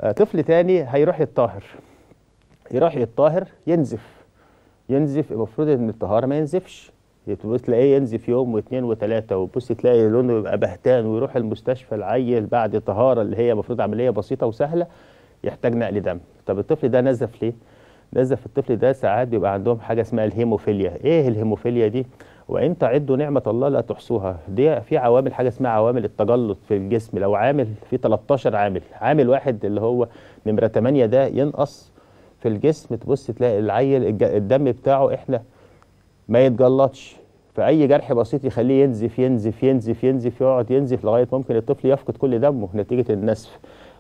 آه، طفل تاني هيروح يتطهر يروح يتطهر ينزف ينزف المفروض ان الطهاره ما ينزفش تبص تلاقيه ينزف يوم واثنين وثلاثه وبص تلاقي لونه يبقى بهتان ويروح المستشفى العيل بعد طهاره اللي هي المفروض عمليه بسيطه وسهله يحتاج نقل دم طب الطفل ده نزف ليه؟ نزف الطفل ده ساعات بيبقى عندهم حاجه اسمها الهيموفيليا ايه الهيموفيليا دي؟ وان تعدوا نعمه الله لا تحصوها دي في عوامل حاجه اسمها عوامل التجلط في الجسم لو عامل في 13 عامل عامل واحد اللي هو نمره 8 ده ينقص في الجسم تبص تلاقي العيل الج- الدم بتاعه احنا ما يتجلطش فاي جرح بسيط يخليه ينزف ينزف ينزف ينزف يقعد ينزف لغايه ممكن الطفل يفقد كل دمه نتيجه النزف